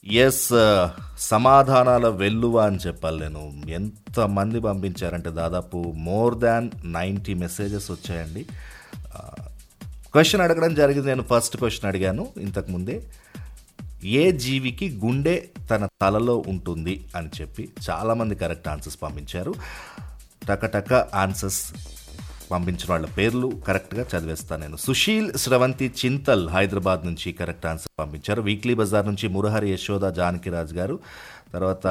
yes సమాధానాల వెల్లువ అని చెప్పాలి నేను ఎంతమంది పంపించారంటే దాదాపు మోర్ దాన్ నైంటీ మెసేజెస్ వచ్చాయండి క్వశ్చన్ అడగడం జరిగింది నేను ఫస్ట్ క్వశ్చన్ అడిగాను ఇంతకుముందే ఏ జీవికి గుండె తన తలలో ఉంటుంది అని చెప్పి చాలామంది కరెక్ట్ ఆన్సర్స్ పంపించారు టకటక ఆన్సర్స్ పంపించిన వాళ్ళ పేర్లు కరెక్ట్గా చదివేస్తాను నేను సుశీల్ శ్రవంతి చింతల్ హైదరాబాద్ నుంచి కరెక్ట్ ఆన్సర్ పంపించారు వీక్లీ బజార్ నుంచి మురహరి యశోద జానకిరాజ్ గారు తర్వాత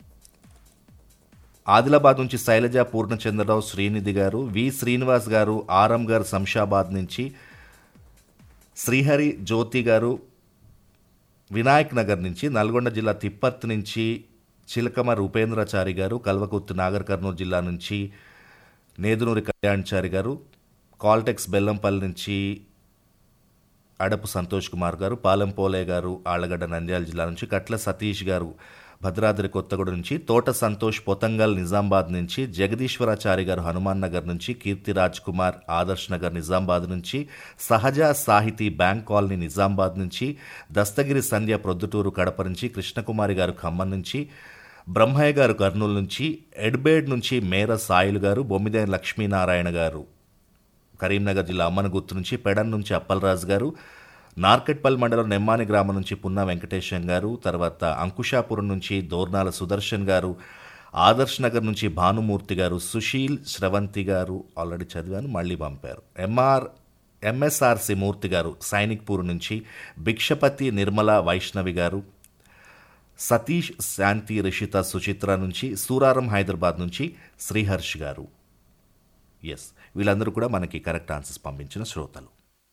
ఆదిలాబాద్ నుంచి శైలజ పూర్ణచంద్రరావు శ్రీనిధి గారు వి శ్రీనివాస్ గారు ఆరం గారు శంషాబాద్ నుంచి శ్రీహరి జ్యోతి గారు వినాయక్ నగర్ నుంచి నల్గొండ జిల్లా తిప్పర్తి నుంచి చిలకమ రూపేంద్రాచారి గారు కల్వకుర్తి నాగర్ కర్నూలు జిల్లా నుంచి నేదునూరి కళ్యాణ్చారి గారు కాల్టెక్స్ బెల్లంపల్లి నుంచి అడపు సంతోష్ కుమార్ గారు పాలెంపోలే గారు ఆళ్లగడ్డ నంద్యాల జిల్లా నుంచి కట్ల సతీష్ గారు భద్రాద్రి కొత్తగూడ నుంచి తోట సంతోష్ పొతంగల్ నిజామాబాద్ నుంచి జగదీశ్వరాచారి గారు హనుమాన్ నగర్ నుంచి కీర్తిరాజ్ కుమార్ ఆదర్శ్ నగర్ నిజామాబాద్ నుంచి సహజ సాహితీ బ్యాంక్ కాలనీ నిజామాబాద్ నుంచి దస్తగిరి సంధ్య ప్రొద్దుటూరు కడప నుంచి కృష్ణకుమారి గారు ఖమ్మం నుంచి బ్రహ్మయ్య గారు కర్నూలు నుంచి ఎడ్బేడ్ నుంచి మేర సాయిలు గారు బొమ్మిదేని లక్ష్మీనారాయణ గారు కరీంనగర్ జిల్లా అమ్మనగుత్తు నుంచి పెడన్ నుంచి అప్పలరాజు గారు నార్కెట్పల్ మండలం నెమ్మాని గ్రామం నుంచి పున్నా వెంకటేశం గారు తర్వాత అంకుషాపురం నుంచి దోర్నాల సుదర్శన్ గారు ఆదర్శ్ నగర్ నుంచి భానుమూర్తి గారు సుశీల్ శ్రవంతి గారు ఆల్రెడీ చదివాను మళ్ళీ పంపారు ఎంఆర్ ఎంఎస్ఆర్సి మూర్తి గారు సైనిక్పూర్ నుంచి భిక్షపతి నిర్మల వైష్ణవి గారు సతీష్ శాంతి రిషిత సుచిత్ర నుంచి సూరారం హైదరాబాద్ నుంచి శ్రీహర్ష్ గారు ఎస్ వీళ్ళందరూ కూడా మనకి కరెక్ట్ ఆన్సర్స్ పంపించిన శ్రోతలు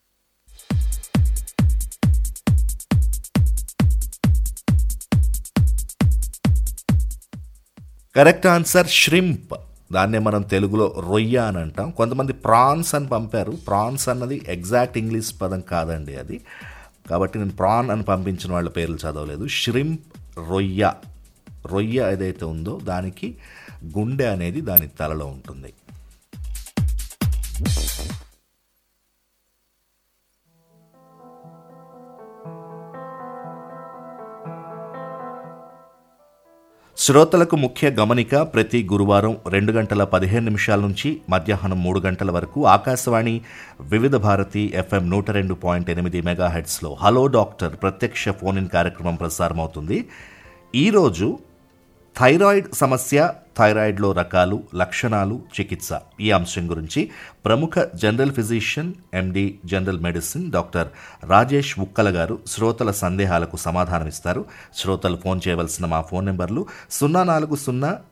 కరెక్ట్ ఆన్సర్ ష్రింప్ దాన్నే మనం తెలుగులో రొయ్య అని అంటాం కొంతమంది ప్రాన్స్ అని పంపారు ప్రాన్స్ అన్నది ఎగ్జాక్ట్ ఇంగ్లీష్ పదం కాదండి అది కాబట్టి నేను ప్రాన్ అని పంపించిన వాళ్ళ పేర్లు చదవలేదు ష్రింప్ రొయ్య రొయ్య ఏదైతే ఉందో దానికి గుండె అనేది దాని తలలో ఉంటుంది శ్రోతలకు ముఖ్య గమనిక ప్రతి గురువారం రెండు గంటల పదిహేను నిమిషాల నుంచి మధ్యాహ్నం మూడు గంటల వరకు ఆకాశవాణి వివిధ భారతి ఎఫ్ఎం నూట రెండు పాయింట్ ఎనిమిది మెగా హెడ్స్లో హలో డాక్టర్ ప్రత్యక్ష ఫోన్ ఇన్ కార్యక్రమం ప్రసారమవుతుంది ఈరోజు థైరాయిడ్ సమస్య థైరాయిడ్లో రకాలు లక్షణాలు చికిత్స ఈ అంశం గురించి ప్రముఖ general physician MD general medicine doctor Rajesh Ukkala garu శ్రోతల సందేహాలకు సమాధానమిస్తారు శ్రోతలు ఫోన్ చేయవలసిన మా ఫోన్ నెంబర్లు సున్నా నాలుగు సున్నా